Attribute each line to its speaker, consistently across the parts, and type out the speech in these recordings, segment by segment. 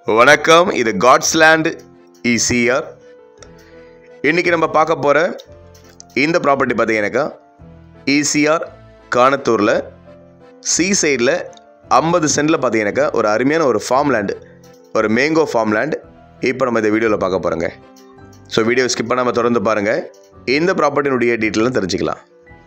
Speaker 1: வணக்கம் இது God's land ECR இன்றைக்கி நம்ம பார்க்க போகிற இந்த ப்ராப்பர்ட்டி பார்த்தீங்கன்னாக்கா இசிஆர் காணத்தூரில் சி சைடில் ஐம்பது சென்டில் பார்த்தீங்கன்னாக்கா ஒரு அருமையான ஒரு ஃபார்ம் லேண்டு ஒரு மேங்கோ ஃபார்ம் லேண்ட் இப்போ நம்ம இந்த வீடியோவில் பார்க்க போகிறோங்க ஸோ வீடியோ ஸ்கிப் பண்ணாமல் தொடர்ந்து பாருங்கள் இந்த ப்ராப்பர்ட்டினுடைய டீட்டெயிலும் தெரிஞ்சுக்கலாம்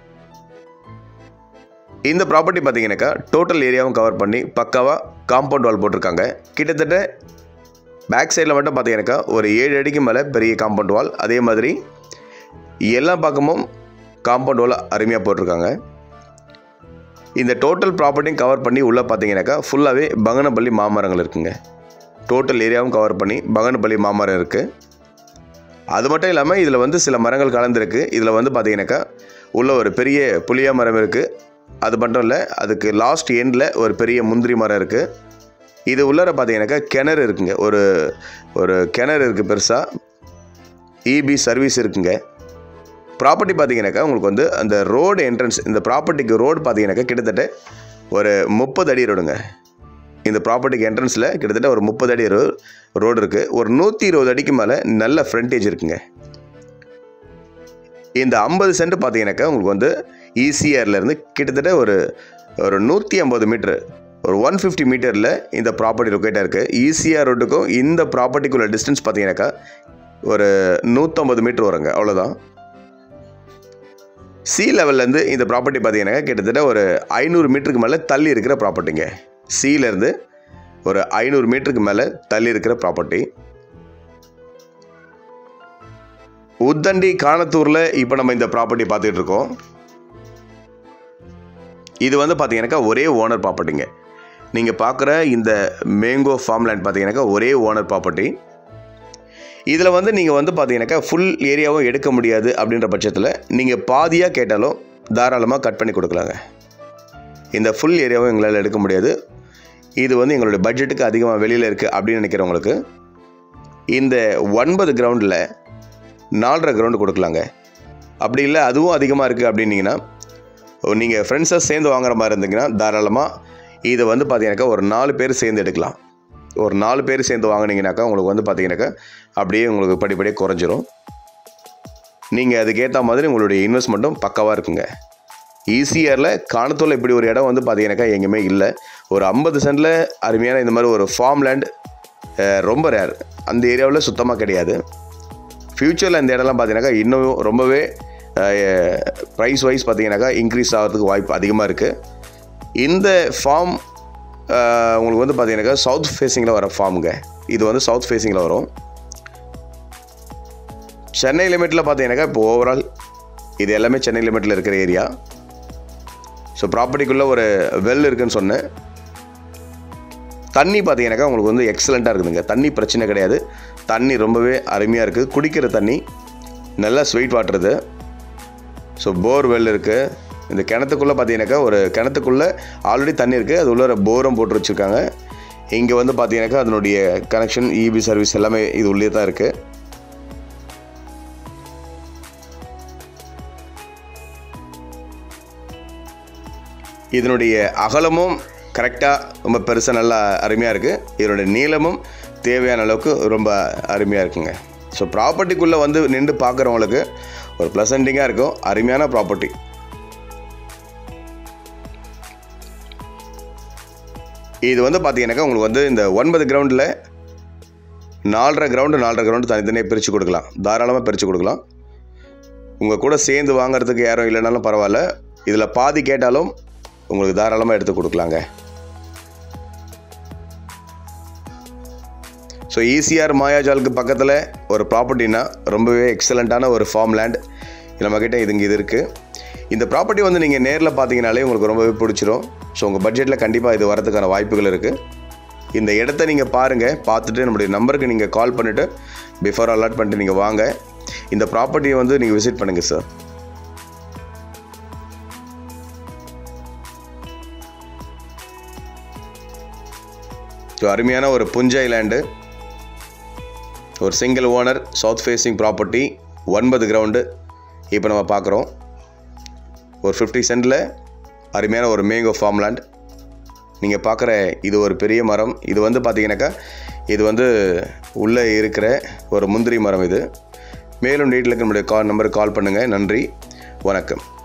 Speaker 1: இந்த ப்ராப்பர்ட்டி பார்த்தீங்கன்னாக்கா டோட்டல் ஏரியாவும் கவர் பண்ணி பக்காவாக காம்பவுண்ட் வால் போட்டிருக்காங்க கிட்டத்தட்ட பேக் சைடில் மட்டும் பார்த்தீங்கன்னாக்கா ஒரு ஏழு அடிக்கு மேலே பெரிய காம்பவுண்ட் வால் அதே மாதிரி எல்லா பக்கமும் காம்பவுண்ட் வால் அருமையாக போட்டிருக்காங்க இந்த டோட்டல் ப்ராப்பர்ட்டியும் கவர் பண்ணி உள்ளே பார்த்தீங்கன்னாக்கா ஃபுல்லாகவே பங்கனப்பள்ளி மாமரங்கள் இருக்குங்க டோட்டல் ஏரியாவும் கவர் பண்ணி பங்கனப்பள்ளி மாமரம் இருக்குது அது மட்டும் இல்லாமல் இதில் வந்து சில மரங்கள் கலந்துருக்கு இதில் வந்து பார்த்தீங்கன்னாக்கா உள்ள ஒரு பெரிய புளியா மரம் இருக்குது அது மட்டும் இல்லை அதுக்கு லாஸ்ட் எண்டில் ஒரு பெரிய முந்திரி மரம் இருக்குது இது உள்ளார பார்த்தீங்கன்னாக்கா கிணறு இருக்குங்க ஒரு ஒரு கிணறு இருக்குது பெருசாக இபி சர்வீஸ் இருக்குங்க ப்ராப்பர்ட்டி பார்த்தீங்கன்னாக்கா உங்களுக்கு வந்து அந்த ரோடு என்ட்ரன்ஸ் இந்த ப்ராப்பர்ட்டிக்கு ரோடு பார்த்தீங்கன்னாக்கா கிட்டத்தட்ட ஒரு முப்பது அடி ரோடுங்க இந்த ப்ராப்பர்ட்டிக்கு என்ட்ரன்ஸில் கிட்டத்தட்ட ஒரு முப்பது அடி ரோ ரோடு இருக்குது ஒரு நூற்றி இருபது அடிக்கு மேலே நல்ல ஃப்ரண்டேஜ் இருக்குங்க இந்த ஐம்பது சென்ட் பார்த்தீங்கன்னாக்கா உங்களுக்கு வந்து ஈசிஆர்லேருந்து கிட்டத்தட்ட ஒரு ஒரு நூற்றி ஐம்பது மீட்ரு ஒரு ஒன் ஃபிஃப்டி மீட்டரில் இந்த ப்ராப்பர்ட்டி லொக்கேட்டாக இருக்குது ஈசிஆர் ரோட்டுக்கும் இந்த ப்ராப்பர்ட்டிக்குள்ள டிஸ்டன்ஸ் பார்த்தீங்கன்னாக்கா ஒரு நூற்றம்பது மீட்ரு வருங்க அவ்வளோதான் சி லெவல்லேருந்து இந்த ப்ராப்பர்ட்டி பார்த்தீங்கன்னாக்கா கிட்டத்தட்ட ஒரு ஐநூறு மீட்டருக்கு மேலே தள்ளி இருக்கிற ப்ராப்பர்ட்டிங்க சியிலேருந்து ஒரு ஐநூறு மீட்டருக்கு மேலே தள்ளி இருக்கிற ப்ராப்பர்ட்டி உத்தண்டி காணத்தூரில் இப்போ நம்ம இந்த ப்ராப்பர்ட்டி பார்த்துட்டு இருக்கோம் இது வந்து பார்த்தீங்கன்னாக்கா ஒரே ஓனர் ப்ராப்பர்ட்டிங்க நீங்கள் பார்க்குற இந்த மேங்கோ ஃபார்ம் லேண்ட் பார்த்தீங்கன்னாக்கா ஒரே ஓனர் ப்ராப்பர்ட்டி இதில் வந்து நீங்கள் வந்து பார்த்தீங்கன்னாக்கா ஃபுல் ஏரியாவும் எடுக்க முடியாது அப்படின்ற பட்சத்தில் நீங்கள் பாதியாக கேட்டாலும் தாராளமாக கட் பண்ணி கொடுக்கலாங்க இந்த ஃபுல் ஏரியாவும் எங்களால் எடுக்க முடியாது இது வந்து எங்களுடைய பட்ஜெட்டுக்கு அதிகமாக வெளியில் இருக்குது அப்படின்னு நினைக்கிறவங்களுக்கு இந்த ஒன்பது கிரவுண்டில் நாலரை கிரவுண்டு கொடுக்கலாங்க அப்படி இல்லை அதுவும் அதிகமாக இருக்குது அப்படின்னீங்கன்னா நீங்கள் ஃப்ரெண்ட்ஸாக சேர்ந்து வாங்குற மாதிரி இருந்தீங்கன்னா தாராளமாக இதை வந்து பார்த்தீங்கன்னாக்கா ஒரு நாலு பேர் சேர்ந்து எடுக்கலாம் ஒரு நாலு பேர் சேர்ந்து வாங்கினீங்கனாக்கா உங்களுக்கு வந்து பார்த்தீங்கன்னாக்கா அப்படியே உங்களுக்கு படிப்படியாக குறைஞ்சிரும் நீங்கள் அதுக்கேற்ற மாதிரி உங்களுடைய இன்வெஸ்ட்மெண்ட்டும் பக்காவாக இருக்குங்க ஈசிஆரில் காணத்தூரில் இப்படி ஒரு இடம் வந்து பார்த்தீங்கன்னாக்கா எங்கேயுமே இல்லை ஒரு ஐம்பது சென்டில் அருமையான இந்த மாதிரி ஒரு ஃபார்ம் லேண்ட் ரொம்ப ரேர் அந்த ஏரியாவில் சுத்தமாக கிடையாது ஃப்யூச்சரில் இந்த இடம்லாம் பார்த்தீங்கன்னாக்கா இன்னும் ரொம்பவே ப்ரைஸ் வைஸ் பார்த்தீங்கன்னாக்கா இன்க்ரீஸ் ஆகிறதுக்கு வாய்ப்பு அதிகமாக இருக்குது இந்த ஃபார்ம் உங்களுக்கு வந்து பார்த்தீங்கன்னாக்கா சவுத் ஃபேஸிங்கில் வர ஃபார்முங்க இது வந்து சவுத் ஃபேஸிங்கில் வரும் சென்னை லிமிட்டில் பார்த்தீங்கன்னாக்கா இப்போ ஓவரால் இது எல்லாமே சென்னை லிமிட்டில் இருக்கிற ஏரியா ஸோ ப்ராப்பர்ட்டிக்குள்ளே ஒரு வெல் இருக்குன்னு சொன்னேன் தண்ணி பார்த்தீங்கன்னாக்கா உங்களுக்கு வந்து எக்ஸலண்ட்டாக இருக்குதுங்க தண்ணி பிரச்சனை கிடையாது தண்ணி ரொம்பவே அருமையாக இருக்குது குடிக்கிற தண்ணி நல்லா ஸ்வீட் வாட்டர் இது ஸோ போர் வெல் இருக்குது இந்த கிணத்துக்குள்ளே பார்த்தீங்கன்னாக்கா ஒரு கிணத்துக்குள்ளே ஆல்ரெடி தண்ணி இருக்குது அது உள்ள போரும் போட்டு வச்சுருக்காங்க இங்கே வந்து பார்த்தீங்கன்னாக்கா அதனுடைய கனெக்ஷன் இபி சர்வீஸ் எல்லாமே இது உள்ளே தான் இருக்குது இதனுடைய அகலமும் கரெக்டாக ரொம்ப பெருசாக நல்லா அருமையாக இருக்குது இதனுடைய நீளமும் தேவையான அளவுக்கு ரொம்ப அருமையாக இருக்குங்க ஸோ ப்ராப்பர்ட்டிக்குள்ளே வந்து நின்று பார்க்குறவங்களுக்கு ஒரு ப்ளசண்டிங்காக இருக்கும் அருமையான ப்ராப்பர்ட்டி இது வந்து பார்த்தீங்கன்னாக்கா உங்களுக்கு வந்து இந்த ஒன்பது கிரவுண்டில் நாலரை கிரவுண்டு நாலரை கிரவுண்டு தனித்தனியாக பிரித்து கொடுக்கலாம் தாராளமாக பிரித்து கொடுக்கலாம் உங்கள் கூட சேர்ந்து வாங்குறதுக்கு யாரும் இல்லைனாலும் பரவாயில்ல இதில் பாதி கேட்டாலும் உங்களுக்கு தாராளமாக எடுத்து கொடுக்கலாங்க ஸோ ஈசிஆர் மாயாஜாலுக்கு பக்கத்தில் ஒரு ப்ராப்பர்ட்டினா ரொம்பவே எக்ஸலண்ட்டான ஒரு ஃபார்ம் லேண்ட் நம்மக்கிட்ட இதுங்க இது இருக்குது இந்த ப்ராப்பர்ட்டி வந்து நீங்கள் நேரில் பார்த்தீங்கனாலே உங்களுக்கு ரொம்பவே பிடிச்சிரும் ஸோ உங்கள் பட்ஜெட்டில் கண்டிப்பாக இது வரதுக்கான வாய்ப்புகள் இருக்குது இந்த இடத்த நீங்கள் பாருங்கள் பார்த்துட்டு நம்மளுடைய நம்பருக்கு நீங்கள் கால் பண்ணிவிட்டு பிஃபோர் அலாட் பண்ணிட்டு நீங்கள் வாங்க இந்த ப்ராப்பர்ட்டியை வந்து நீங்கள் விசிட் பண்ணுங்கள் சார் ஸோ அருமையான ஒரு புஞ்சை லேண்டு ஒரு single owner south facing property ஒன்பது கிரவுண்டு இப்போ நம்ம பார்க்குறோம் ஒரு ஃபிஃப்டி சென்டில் அருமையான ஒரு மேங்கோ ஃபார்ம் லேண்ட் நீங்கள் பார்க்குற இது ஒரு பெரிய மரம் இது வந்து பார்த்தீங்கன்னாக்கா இது வந்து உள்ளே இருக்கிற ஒரு முந்திரி மரம் இது மேலும் டீட்டெயிலுக்கு நம்முடைய கால் நம்பருக்கு கால் பண்ணுங்கள் நன்றி வணக்கம்